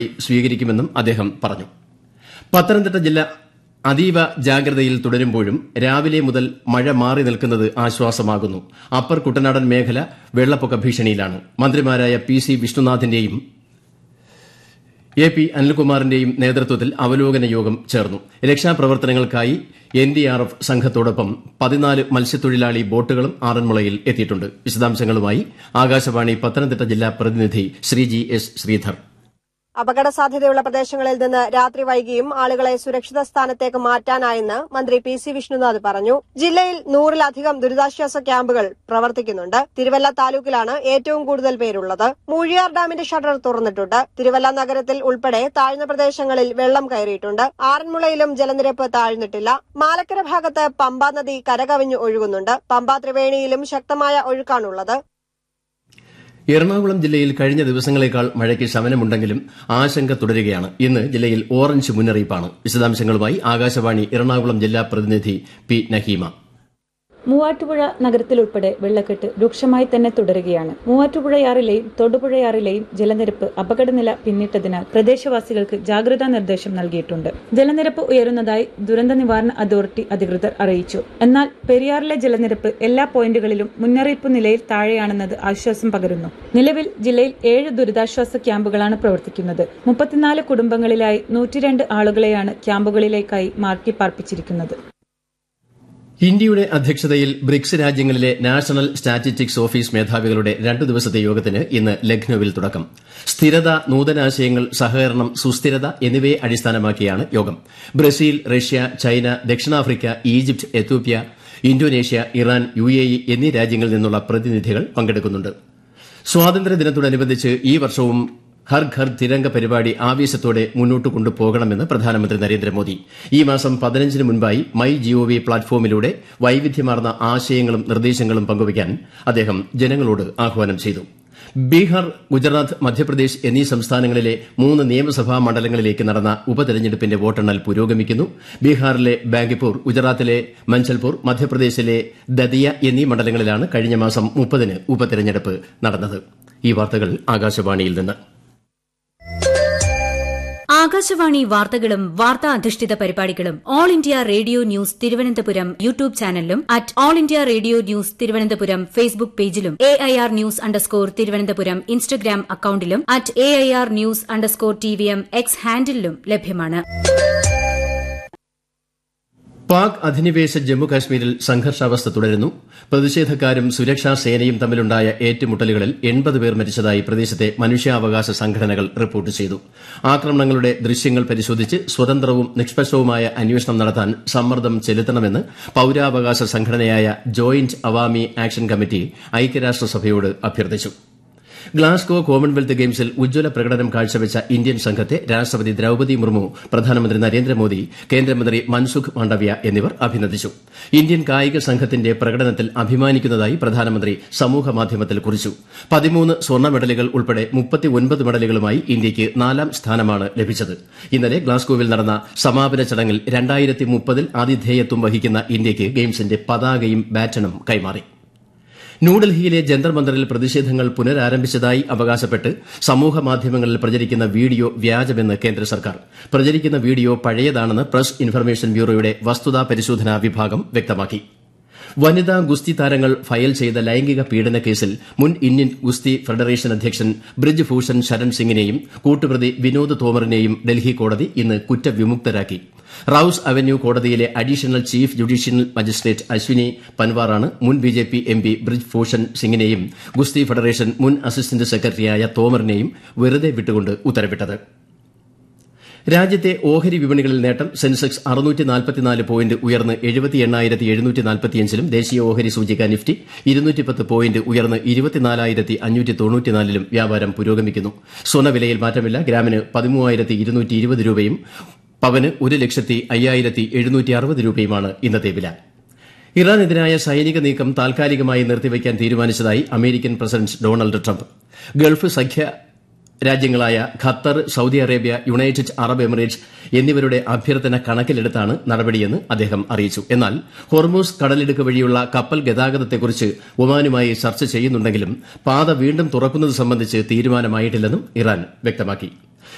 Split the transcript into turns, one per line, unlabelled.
സ്വീകരിക്കുമെന്നും അദ്ദേഹം പറഞ്ഞു പത്തനംതിട്ട ജില്ല അതീവ ജാഗ്രതയിൽ തുടരുമ്പോഴും രാവിലെ മുതൽ മഴ മാറി നിൽക്കുന്നത് ആശ്വാസമാകുന്നു അപ്പർ കുട്ടനാടൻ മേഖല വെള്ളപ്പൊക്ക ഭീഷണിയിലാണ് മന്ത്രിമാരായ പി സി വിഷ്ണുനാഥിന്റെയും എ പി അനിൽകുമാറിന്റെയും നേതൃത്വത്തിൽ അവലോകന യോഗം ചേർന്നു രക്ഷാപ്രവർത്തനങ്ങൾക്കായി എൻ ഡി ആർ എഫ് സംഘത്തോടൊപ്പം പതിനാല് മത്സ്യത്തൊഴിലാളി ബോട്ടുകളും ആറന്മുളയിൽ എത്തിയിട്ടുണ്ട് വിശദാംശങ്ങളുമായി ആകാശവാണി പത്തനംതിട്ട ജില്ലാ പ്രതിനിധി ശ്രീജി എസ് ശ്രീധർ
അപകട സാധ്യതയുള്ള പ്രദേശങ്ങളിൽ നിന്ന് രാത്രി വൈകിയും ആളുകളെ സുരക്ഷിത സ്ഥാനത്തേക്ക് മാറ്റാനായെന്ന് മന്ത്രി പി സി വിഷ്ണുനാഥ് പറഞ്ഞു ജില്ലയിൽ നൂറിലധികം ദുരിതാശ്വാസ ക്യാമ്പുകൾ പ്രവർത്തിക്കുന്നുണ്ട് തിരുവല്ല താലൂക്കിലാണ് ഏറ്റവും കൂടുതൽ പേരുള്ളത് മൂഴിയാർ ഡാമിന്റെ ഷട്ടർ തുറന്നിട്ടുണ്ട് തിരുവല്ല നഗരത്തിൽ ഉൾപ്പെടെ താഴ്ന്ന പ്രദേശങ്ങളിൽ വെള്ളം കയറിയിട്ടുണ്ട് ആറന്മുളയിലും ജലനിരപ്പ് താഴ്ന്നിട്ടില്ല മാലക്കര ഭാഗത്ത് പമ്പാ നദി കരകവിഞ്ഞു ഒഴുകുന്നുണ്ട് പമ്പാ ത്രിവേണിയിലും ശക്തമായ ഒഴുക്കാണുള്ളത്
എറണാകുളം ജില്ലയിൽ കഴിഞ്ഞ ദിവസങ്ങളേക്കാൾ മഴയ്ക്ക് ശമനമുണ്ടെങ്കിലും ആശങ്ക തുടരുകയാണ് ഇന്ന് ജില്ലയിൽ ഓറഞ്ച് മുന്നറിയിപ്പാണ് വിശദാംശങ്ങളുമായി ആകാശവാണി എറണാകുളം ജില്ലാ പ്രതിനിധി പി നഹീമ
മൂവാറ്റുപുഴ നഗരത്തിലുൾപ്പെടെ വെള്ളക്കെട്ട് രൂക്ഷമായി തന്നെ തുടരുകയാണ് മൂവാറ്റുപുഴയാറിലെയും തൊടുപുഴയാറിലെയും ജലനിരപ്പ് അപകടനില പിന്നിട്ടതിനാൽ പ്രദേശവാസികൾക്ക് ജാഗ്രതാ നിർദ്ദേശം നൽകിയിട്ടുണ്ട് ജലനിരപ്പ് ഉയരുന്നതായി ദുരന്ത നിവാരണ അതോറിറ്റി അധികൃതർ അറിയിച്ചു എന്നാൽ പെരിയാറിലെ ജലനിരപ്പ് എല്ലാ പോയിന്റുകളിലും മുന്നറിയിപ്പ് നിലയിൽ താഴെയാണെന്നത് ആശ്വാസം പകരുന്നു നിലവിൽ ജില്ലയിൽ ഏഴ് ദുരിതാശ്വാസ ക്യാമ്പുകളാണ് പ്രവർത്തിക്കുന്നത് മുപ്പത്തിനാല് കുടുംബങ്ങളിലായി നൂറ്റിരണ്ട് ആളുകളെയാണ് ക്യാമ്പുകളിലേക്കായി മാറ്റി പാർപ്പിച്ചിരിക്കുന്നത്
ഇന്ത്യയുടെ അധ്യക്ഷതയിൽ ബ്രിക്സ് രാജ്യങ്ങളിലെ നാഷണൽ സ്റ്റാറ്റിസ്റ്റിക്സ് ഓഫീസ് മേധാവികളുടെ രണ്ടു ദിവസത്തെ യോഗത്തിന് ഇന്ന് ലക്നൌവിൽ തുടക്കം സ്ഥിരത നൂതനാശയങ്ങൾ സഹകരണം സുസ്ഥിരത എന്നിവയെ അടിസ്ഥാനമാക്കിയാണ് യോഗം ബ്രസീൽ റഷ്യ ചൈന ദക്ഷിണാഫ്രിക്ക Egypt Ethiopia Indonesia Iran U A E എന്നീ രാജ്യങ്ങളിൽ നിന്നുള്ള പ്രതിനിധികൾ പങ്കെടുക്കുന്നുണ്ട് സ്വാതന്ത്ര്യദിനത്തോടനുബന്ധിച്ച് ഈ വർഷവും ഹർ ഘർ തിരംഗ പരിപാടി ആവേശത്തോടെ മുന്നോട്ട് കൊണ്ടുപോകണമെന്ന് പ്രധാനമന്ത്രി നരേന്ദ്രമോദി ഈ മാസം പതിനഞ്ചിന് മുൻപായി മൈ ജിഒവി പ്ലാറ്റ്ഫോമിലൂടെ വൈവിധ്യമാർന്ന ആശയങ്ങളും നിർദ്ദേശങ്ങളും പങ്കുവയ്ക്കാൻ അദ്ദേഹം ജനങ്ങളോട് ആഹ്വാനം ചെയ്തു ബീഹാർ ഗുജറാത്ത് മധ്യപ്രദേശ് എന്നീ സംസ്ഥാനങ്ങളിലെ മൂന്ന് നിയമസഭാ മണ്ഡലങ്ങളിലേക്ക് നടന്ന ഉപതെരഞ്ഞെടുപ്പിന്റെ വോട്ടെണ്ണൽ പുരോഗമിക്കുന്നു ബീഹാറിലെ ബാങ്കിപ്പൂർ ഗുജറാത്തിലെ മഞ്ചൽപൂർ മധ്യപ്രദേശിലെ ദതിയ എന്നീ മണ്ഡലങ്ങളിലാണ് കഴിഞ്ഞ മാസം മുപ്പതിന് ഉപതെരഞ്ഞെടുപ്പ് നടന്നത് ഈ വാർത്തകൾ ആകാശവാണിയിൽ നിന്ന്
ആകാശവാണി വാർത്തകളും വാർത്താ അധിഷ്ഠിത പരിപാടികളും All India Radio News Thiruvananthapuram YouTube ചാനലിലും at All India Radio News Thiruvananthapuram Facebook പേജിലും A I R news underscore Thiruvananthapuram Instagram അക്കൌണ്ടിലും at A I R news underscore T V M X ഹാൻഡിലും ലഭ്യമാണ്
പാക് അധിനിവേശ ജമ്മുകാശ്മീരിൽ സംഘർഷാവസ്ഥ തുടരുന്നു പ്രതിഷേധക്കാരും സുരക്ഷാ സേനയും തമ്മിലുണ്ടായ ഏറ്റുമുട്ടലുകളിൽ എൺപത് പേർ മരിച്ചതായി പ്രദേശത്തെ മനുഷ്യാവകാശ സംഘടനകൾ റിപ്പോർട്ട് ചെയ്തു ആക്രമണങ്ങളുടെ ദൃശ്യങ്ങൾ പരിശോധിച്ച് സ്വതന്ത്രവും നിഷ്പക്ഷവുമായ അന്വേഷണം നടത്താൻ സമ്മർദ്ദം ചെലുത്തണമെന്ന് പൌരാവകാശ സംഘടനയായ ജോയിന്റ് അവാമി ആക്ഷൻ കമ്മിറ്റി ഐക്യരാഷ്ട്രസഭയോട് അഭ്യർത്ഥിച്ചു ഗ്ലാസ്ഗോ കോമൺവെൽത്ത് ഗെയിംസിൽ ഉജ്ജ്വല പ്രകടനം കാഴ്ചവെച്ച ഇന്ത്യൻ സംഘത്തെ രാഷ്ട്രപതി ദ്രൌപതി മുർമു പ്രധാനമന്ത്രി നരേന്ദ്രമോദി കേന്ദ്രമന്ത്രി മൻസുഖ് മാണ്ഡവ്യ എന്നിവർ അഭിനന്ദിച്ചു ഇന്ത്യൻ കായിക സംഘത്തിന്റെ പ്രകടനത്തിൽ അഭിമാനിക്കുന്നതായി പ്രധാനമന്ത്രി സമൂഹമാധ്യമത്തിൽ കുറിച്ചു പതിമൂന്ന് സ്വർണ്ണ മെഡലുകൾ ഉൾപ്പെടെ മുപ്പത്തിയൊൻപത് മെഡലുകളുമായി ഇന്ത്യയ്ക്ക് നാലാം സ്ഥാനമാണ് ലഭിച്ചത് ഇന്നലെ ഗ്ലാസ്ഗോവിൽ നടന്ന സമാപന ചടങ്ങിൽ രണ്ടായിരത്തി മുപ്പതിൽ ആതിഥേയത്വം വഹിക്കുന്ന ഇന്ത്യയ്ക്ക് ഗെയിംസിന്റെ പതാകയും ബാറ്റണും കൈമാറി ന്യൂഡൽഹിയിലെ ജന്തർ മന്ദറിൽ പ്രതിഷേധങ്ങൾ പുനരാരംഭിച്ചതായി അവകാശപ്പെട്ട് സമൂഹ മാധ്യമങ്ങളിൽ പ്രചരിക്കുന്ന വീഡിയോ വ്യാജമെന്ന് കേന്ദ്ര സർക്കാർ പ്രചരിക്കുന്ന വീഡിയോ പഴയതാണെന്ന് പ്രസ് ഇൻഫർമേഷൻ ബ്യൂറോയുടെ വസ്തുതാ പരിശോധനാ വിഭാഗം വ്യക്തമാക്കി വനിതാ ഗുസ്തി താരങ്ങൾ ഫയൽ ചെയ്ത ലൈംഗിക പീഡന കേസിൽ മുൻ ഇന്ത്യൻ ഗുസ്തി ഫെഡറേഷൻ അധ്യക്ഷൻ ബ്രിജ് ഭൂഷൺ ശരൺ സിംഗിനെയും കൂട്ടുപ്രതി വിനോദ് തോമറിനെയും ഡൽഹി കോടതി ഇന്ന് കുറ്റവിമുക്തരാക്കി റൌസ് അവന്യൂ കോടതിയിലെ additional chief judicial magistrate Ashwini പൻവാറാണ് മുൻ ബിജെപി എംപി ബ്രിജ് ഭൂഷൺ സിംഗിനെയും ഗുസ്തി ഫെഡറേഷൻ മുൻ അസിസ്റ്റന്റ് സെക്രട്ടറിയായ തോമറിനെയും വെറുതെ വിട്ടുകൊണ്ട് ഉത്തരവിട്ടത് രാജ്യത്തെ ഓഹരി വിപണികളിൽ നേട്ടം സെൻസെക്സ് അറുന്നൂറ്റി നാൽപ്പത്തിനാല് പോയിന്റ് ഉയർന്ന് എഴുപത്തി എണ്ണായിരത്തി എഴുന്നൂറ്റി നാൽപ്പത്തിയഞ്ചിലും ദേശീയ ഓഹരി സൂചിക നിഫ്റ്റി ഇരുന്നൂറ്റി പത്ത് പോയിന്റ് ഉയർന്ന് ഇരുപത്തിനാലായിരത്തി അഞ്ഞൂറ്റി തൊണ്ണൂറ്റിനാലിലും വ്യാപാരം പുരോഗമിക്കുന്നു സ്വർണ്ണവിലയിൽ മാറ്റമില്ല ഗ്രാമിന് പതിമൂവായിരത്തി ഇരുന്നൂറ്റി ഇരുപത് രൂപയും പവന് ഒരു ലക്ഷത്തി അയ്യായിരത്തി എഴുന്നൂറ്റി അറുപത് രൂപയുമാണ് ഇന്നത്തെ വില ഇറാനെതിരായ സൈനിക നീക്കം താൽക്കാലികമായി നിർത്തിവയ്ക്കാൻ തീരുമാനിച്ചതായി American president Donald Trump Gulf സഖ്യ രാജ്യങ്ങളായ Qatar Saudi Arabia United Arab Emirates എന്നിവരുടെ അഭ്യർത്ഥന കണക്കിലെടുത്താണ് നടപടിയെന്ന് അദ്ദേഹം അറിയിച്ചു എന്നാൽ ഹൊർമൂസ് കടലിടുക്ക് വഴിയുള്ള കപ്പൽ ഗതാഗതത്തെക്കുറിച്ച് ഒമാനുമായി ചർച്ച ചെയ്യുന്നുണ്ടെങ്കിലും പാത വീണ്ടും തുറക്കുന്നത് സംബന്ധിച്ച് തീരുമാനമായിട്ടില്ലെന്നും ഇറാൻ വ്യക്തമാക്കി